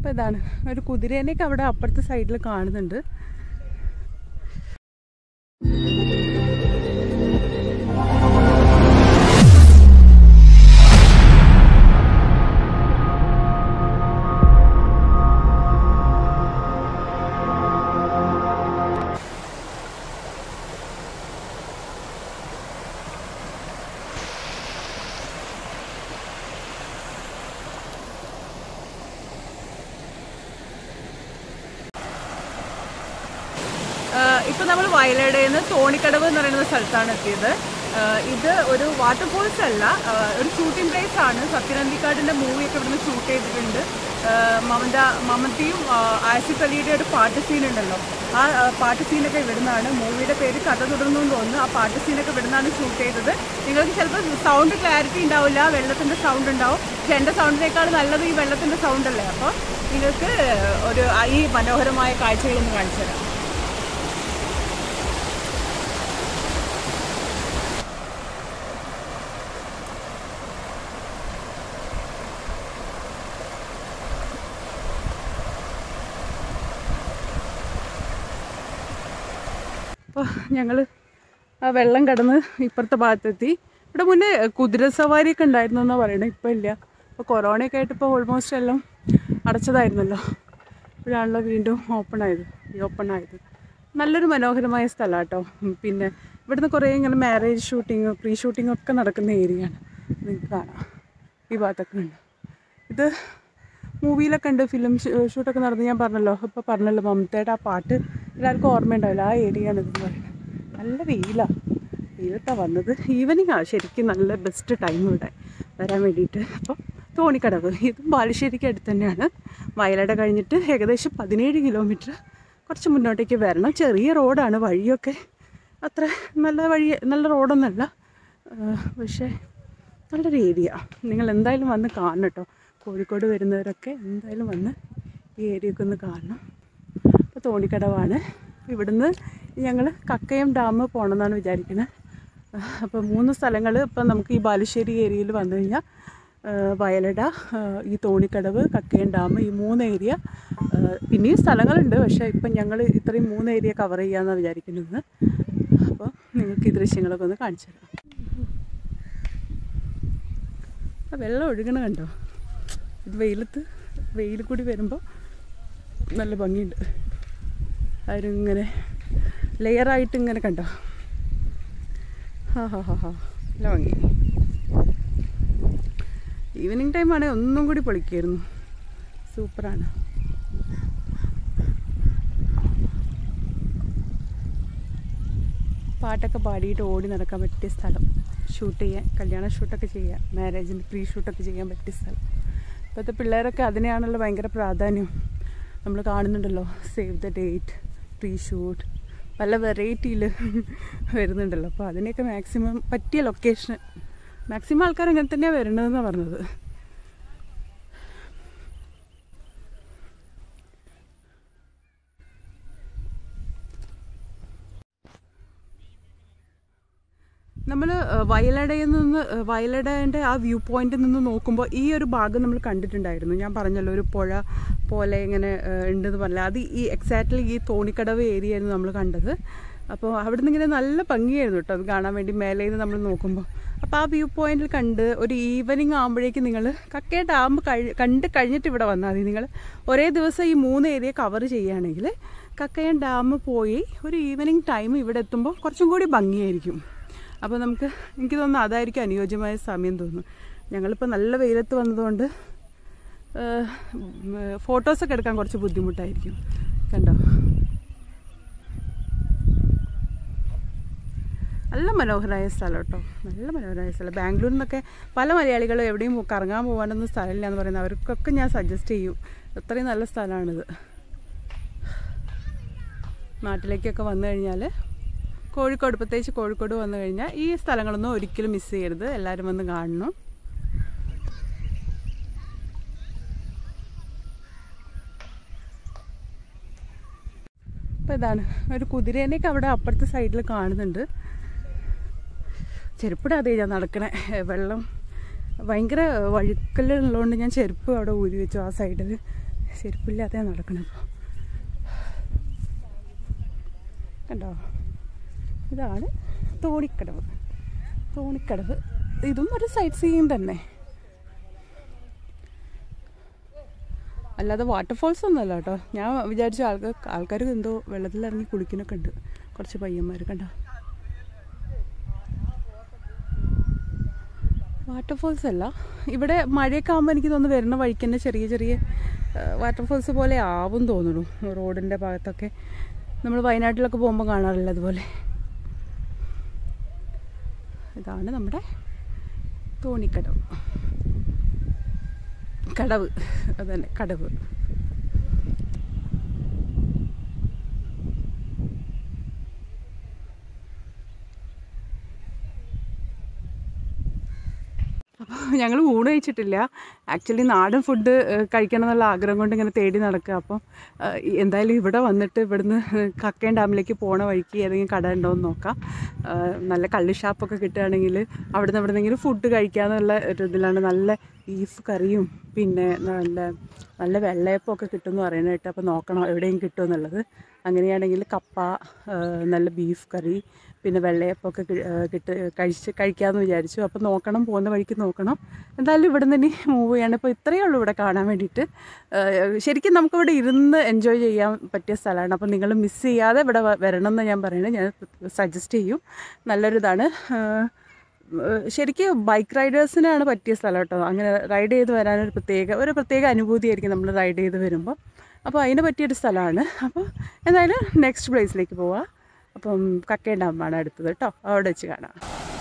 അപ്പോൾ ഇതാണ് ഒരു കുതിരേനെയൊക്കെ അവിടെ അപ്പുറത്തെ സൈഡിൽ കാണുന്നുണ്ട് ഇപ്പം നമ്മൾ വയനാടിൽ നിന്ന് തോണിക്കടവ് എന്ന് പറയുന്ന സ്ഥലത്താണ് എത്തിയത് ആഹ് ഇത് ഒരു വാട്ടർഫോൾസ് അല്ല ആഹ് ഒരു ഷൂട്ടിംഗ് പ്ലേസ് ആണ് സത്യനന്ദിക്കാടിൻ്റെ മൂവിയൊക്കെ ഇവിടുന്ന് ഷൂട്ട് ചെയ്തിട്ടുണ്ട് ആഹ് മമത മമതയും ആഹ് ആസിഫ് അലിയുടെ ഒരു പാട്ട് സീൻ ഉണ്ടല്ലോ ആ ആഹ് പാട്ട് സീനൊക്കെ ഇവിടുന്നാണ് മൂവിയുടെ പേര് കഥ തുടർന്നു എന്ന് തോന്നുന്നു ആ പാട്ട് സീനൊക്കെ ഇവിടുന്നാണ് ഷൂട്ട് ചെയ്തത് നിങ്ങൾക്ക് ചിലപ്പോൾ സൗണ്ട് ക്ലാരിറ്റി ഉണ്ടാവില്ല വെള്ളത്തിൻ്റെ സൗണ്ട് ഉണ്ടാവും പക്ഷെ എൻ്റെ സൗണ്ടിനേക്കാൾ നല്ലത് ഈ വെള്ളത്തിൻ്റെ സൗണ്ട് അല്ലേ അപ്പോൾ നിങ്ങൾക്ക് ഒരു ഈ മനോഹരമായ കാഴ്ചകളൊന്ന് കാണിച്ചു തരാം അപ്പോൾ ഞങ്ങൾ ആ വെള്ളം കടന്ന് ഇപ്പുറത്തെ ഭാഗത്തെത്തി ഇവിടെ മുന്നേ കുതിര സവാരിയൊക്കെ ഉണ്ടായിരുന്നു എന്നാണ് പറയണത് ഇപ്പോൾ ഇല്ല ഇപ്പോൾ കൊറോണയൊക്കെ ആയിട്ട് ഇപ്പോൾ ഓൾമോസ്റ്റ് എല്ലാം അടച്ചതായിരുന്നല്ലോ ഇപ്പോഴാണല്ലോ വീണ്ടും ഓപ്പൺ ആയത് ഈ ഓപ്പൺ ആയത് നല്ലൊരു മനോഹരമായ സ്ഥലമാണ് കേട്ടോ പിന്നെ ഇവിടുന്ന് കുറേ ഇങ്ങനെ മാരേജ് ഷൂട്ടിങ് പ്രീ ഷൂട്ടിംഗ് ഒക്കെ നടക്കുന്ന ഏരിയയാണ് നിങ്ങൾക്ക് കാണാം ഈ ഭാഗത്തൊക്കെ ഉണ്ട് ഇത് മൂവിയിലൊക്കെ ഉണ്ട് ഫിലിം ഷൂട്ടൊക്കെ നടന്ന് ഞാൻ പറഞ്ഞല്ലോ ഇപ്പോൾ പറഞ്ഞല്ലോ മമതയുടെ ആ പാട്ട് എല്ലാവർക്കും ഓർമ്മയുണ്ടാവില്ല ആ ഏരിയ ആണ് ഇതെന്ന് പറയുന്നത് നല്ല വെയിലാണ് വെയിലത്താണ് വന്നത് ഈവനിങ് ആ ശരിക്കും നല്ല ബെസ്റ്റ് ടൈം ഇവിടെ വരാൻ വേണ്ടിയിട്ട് അപ്പോൾ തോണിക്കടവ് ഇതും ബാലുശ്ശേരിക്ക് അടുത്ത് തന്നെയാണ് വയലട കഴിഞ്ഞിട്ട് ഏകദേശം പതിനേഴ് കിലോമീറ്റർ കുറച്ച് മുന്നോട്ടേക്ക് വരണം ചെറിയ റോഡാണ് വഴിയൊക്കെ അത്ര നല്ല വഴി നല്ല റോഡൊന്നുമല്ല ആ, പക്ഷേ നല്ലൊരു ഏരിയ നിങ്ങൾ എന്തായാലും വന്ന് കാണണം കേട്ടോ കോഴിക്കോട് വരുന്നവരൊക്കെ എന്തായാലും വന്ന് ഈ ഏരിയയൊക്കെ ഒന്ന് കാണണം അപ്പോൾ തോണിക്കടവാണ് ഇവിടുന്ന് ഞങ്ങൾ കക്കയം ഡാം പോകണമെന്നാണ് വിചാരിക്കുന്നത് അപ്പോൾ മൂന്ന് സ്ഥലങ്ങൾ ഇപ്പം നമുക്ക് ഈ ബാലുശ്ശേരി ഏരിയയിൽ വന്നു കഴിഞ്ഞാൽ ആ, വയലട ആ, ഈ തോണിക്കടവ് കക്കയം ഡാം ഈ മൂന്ന് ഏരിയ ആ, പിന്നെയും സ്ഥലങ്ങളുണ്ട് പക്ഷേ ഇപ്പം ഞങ്ങൾ ഇത്രയും മൂന്ന് ഏരിയ കവർ ചെയ്യാമെന്നാണ് വിചാരിക്കുന്നത് അപ്പോൾ നിങ്ങൾക്ക് ഈ ദൃശ്യങ്ങളൊക്കെ ഒന്ന് കാണിച്ചു തരാം ആ വെള്ളം ഒഴുകണ കണ്ടോ ഇത് വെയിലത്ത് വെയിൽ കൂടി വരുമ്പോൾ നല്ല ഭംഗിയുണ്ട് ആരും ഇങ്ങനെ ലെയറായിട്ട് ഇങ്ങനെ കണ്ടോ ഹാ ഹാ ഹാ ഹാ നല്ല ഭംഗി ഈവനിങ് ടൈം ആണെങ്കിൽ ഒന്നും കൂടി പൊളിക്കായിരുന്നു സൂപ്പറാണ് പാട്ടൊക്കെ പാടിയിട്ട് ഓടി നടക്കാൻ പറ്റിയ സ്ഥലം ഷൂട്ട് ചെയ്യാൻ കല്യാണ ഷൂട്ടൊക്കെ ചെയ്യാൻ മാരേജിൻ്റെ പ്രീ ഷൂട്ടൊക്കെ ചെയ്യാൻ പറ്റിയ സ്ഥലം ഇപ്പോഴത്തെ പിള്ളേരൊക്കെ അതിനെയാണല്ലോ ഭയങ്കര പ്രാധാന്യം നമ്മൾ കാണുന്നുണ്ടല്ലോ save the date pre shoot പല വെറൈറ്റിയിൽ വരുന്നുണ്ടല്ലോ അപ്പോൾ അതിനെയൊക്കെ മാക്സിമം പറ്റിയ ലൊക്കേഷൻ മാക്സിമം ആൾക്കാർ അങ്ങനെ തന്നെയാണ് വരേണ്ടതെന്നാണ് പറഞ്ഞത് നമ്മൾ വയലടയിൽ നിന്ന് ഏഹ്, വയലടേൻ്റെ ആ വ്യൂ പോയിന്റിൽ നിന്ന് നോക്കുമ്പോൾ ഈ ഒരു ഭാഗം നമ്മൾ കണ്ടിട്ടുണ്ടായിരുന്നു ഞാൻ പറഞ്ഞല്ലോ ഒരു പുഴ പോലെ ഇങ്ങനെ ഏഹ്, ഉണ്ടെന്ന് പറഞ്ഞില്ല അത് ഈ എക്സാക്ട്ലി ഈ തോണിക്കടവ് ഏരിയ ആയിരുന്നു നമ്മൾ കണ്ടത് അപ്പോൾ അവിടെ നിന്ന് ഇങ്ങനെ നല്ല ഭംഗിയായിരുന്നു കേട്ടോ അത് കാണാൻ വേണ്ടി മേലെ നിന്ന് നമ്മൾ നോക്കുമ്പോൾ അപ്പോൾ ആ വ്യൂ പോയിന്റിൽ കണ്ട് ഒരു ഈവനിങ് ആകുമ്പോഴേക്കും നിങ്ങൾ കക്കയ ഡാം കഴി കണ്ട് കഴിഞ്ഞിട്ട് ഇവിടെ വന്നാൽ മതി നിങ്ങൾ ഒരേ ദിവസം ഈ മൂന്ന് ഏരിയ കവർ ചെയ്യുകയാണെങ്കിൽ കക്കയം ഡാം പോയി ഒരു ഈവനിങ് ടൈം ഇവിടെ എത്തുമ്പോൾ കുറച്ചും കൂടി ഭംഗിയായിരിക്കും അപ്പോൾ നമുക്ക് എനിക്ക് തോന്നുന്നു അതായിരിക്കും അനുയോജ്യമായ സമയം തോന്നുന്നു ഞങ്ങളിപ്പോൾ നല്ല വെയിലത്ത് വന്നതുകൊണ്ട് ഫോട്ടോസൊക്കെ എടുക്കാൻ കുറച്ച് ബുദ്ധിമുട്ടായിരിക്കും കണ്ടോ നല്ല മനോഹരമായ സ്ഥലം കേട്ടോ നല്ല മനോഹരമായ സ്ഥലം ബാംഗ്ലൂരിൽ നിന്നൊക്കെ പല മലയാളികളും എവിടെയും കറങ്ങാൻ പോകാനൊന്നും സ്ഥലമില്ല എന്ന് പറയുന്നത് അവർക്കൊക്കെ ഞാൻ സജസ്റ്റ് ചെയ്യും അത്രയും നല്ല സ്ഥലമാണിത് നാട്ടിലേക്കൊക്കെ വന്നു കഴിഞ്ഞാൽ കോഴിക്കോട് പ്രത്യേകിച്ച് കോഴിക്കോട് വന്നു കഴിഞ്ഞാൽ ഈ സ്ഥലങ്ങളൊന്നും ഒരിക്കലും മിസ് ചെയ്യരുത് എല്ലാവരും വന്ന് കാണണം അപ്പോൾ ഇതാണ് ഒരു കുതിരേനെയൊക്കെ അവിടെ അപ്പുറത്തെ സൈഡിൽ കാണുന്നുണ്ട് ചെരുപ്പിടാതെ ഞാൻ നടക്കണേ വെള്ളം ഭയങ്കര വഴുക്കലുള്ളതുകൊണ്ട് ഞാൻ ചെരുപ്പ് അവിടെ ഊരി വെച്ചു ആ സൈഡിൽ ചെരുപ്പില്ലാതെ നടക്കണം ഇപ്പോൾ കണ്ടോ ഇതാണ് തോണിക്കടവ് തോണിക്കടവ് ഇതും ഒരു സൈറ്റ് സീയിങ് തന്നെ അല്ലാതെ വാട്ടർഫോൾസ് ഒന്നുമല്ല കേട്ടോ ഞാൻ വിചാരിച്ച ആൾക്കാർ ആൾക്കാർ എന്തോ വെള്ളത്തിലിറങ്ങി കുളിക്കുന്നൊക്കെ ഉണ്ട് കുറച്ച് പയ്യന്മാർ കണ്ടോ വാട്ടർഫോൾസ് അല്ല ഇവിടെ മഴയൊക്കെ ആകുമ്പോൾ എനിക്ക് തോന്നുന്നു വരുന്ന വഴിക്ക് തന്നെ ചെറിയ ചെറിയ വാട്ടർഫോൾസ് പോലെ ആവും തോന്നുന്നു റോഡിൻ്റെ ഭാഗത്തൊക്കെ നമ്മൾ വയനാട്ടിലൊക്കെ പോകുമ്പോൾ കാണാറില്ല അതുപോലെ ഇതാണ് നമ്മുടെ തോണിക്കടവ് കടവ് അതന്നെ കടവ് അപ്പോൾ ഞങ്ങൾ ഊണ് കഴിച്ചിട്ടില്ല ആക്ച്വലി നാടൻ ഫുഡ് കഴിക്കണം എന്നുള്ള ആഗ്രഹം കൊണ്ട് ഇങ്ങനെ തേടി നടക്കുക അപ്പം ഏഹ്, എന്തായാലും ഇവിടെ വന്നിട്ട് ഇവിടുന്ന് കക്കയം ഡാമിലേക്ക് പോണ വഴിക്ക് ഏതെങ്കിലും കട ഉണ്ടോ എന്ന് നോക്കാം ഏഹ്, നല്ല കള്ളി ഷാപ്പൊക്കെ കിട്ടുകയാണെങ്കിൽ അവിടുന്ന് എവിടെന്നെങ്കിലും ഫുഡ് കഴിക്കാന്നുള്ള ഒരു ഇതിലാണ് നല്ല ബീഫ് കറിയും പിന്നെ നല്ല നല്ല വെള്ളയപ്പമൊക്കെ കിട്ടുമെന്ന് പറയുന്നത് കേട്ടോ അപ്പോൾ നോക്കണം എവിടെയും കിട്ടുമെന്നുള്ളത് അങ്ങനെയാണെങ്കിൽ കപ്പ ഏഹ്, നല്ല ബീഫ് കറി പിന്നെ വെള്ളയപ്പമൊക്കെ കി- ഏഹ് കിട്ട് കഴിച്ച് കഴിക്കാമെന്ന് വിചാരിച്ചു അപ്പോൾ നോക്കണം പോകുന്ന വഴിക്ക് നോക്കണം എന്തായാലും ഇവിടെ നിന്ന് മൂവ് ചെയ്യാണ് ഇപ്പോൾ ഇത്രയേ ഉള്ളൂ ഇവിടെ കാണാൻ വേണ്ടിയിട്ട് ഏഹ് ശരിക്കും നമുക്കിവിടെ ഇരുന്ന് എൻജോയ് ചെയ്യാൻ പറ്റിയ സ്ഥലമാണ് അപ്പോൾ നിങ്ങൾ മിസ് ചെയ്യാതെ ഇവിടെ വ- വരണം എന്ന് ഞാൻ പറയുന്നത് ഞാൻ സജസ്റ്റ് ചെയ്യും നല്ലൊരിതാണ് ഏഹ് ഏഹ് ശരിക്കും ബൈക്ക് റൈഡേഴ്സിനാണ് പറ്റിയ സ്ഥലം കേട്ടോ അങ്ങനെ റൈഡ് ചെയ്ത് വരാനൊരു പ്രത്യേക ഒരു പ്രത്യേക അനുഭൂതിയായിരിക്കും നമ്മൾ റൈഡ് ചെയ്ത് വരുമ്പോൾ അപ്പോൾ അതിന് പറ്റിയൊരു സ്ഥലമാണ് അപ്പോൾ എന്തായാലും നെക്സ്റ്റ് പ്ലേസിലേക്ക് പോവാം അപ്പം കക്കയം ഡാമാണ് അടുത്തത് കേട്ടോ അവിടെ വെച്ച് കാണാം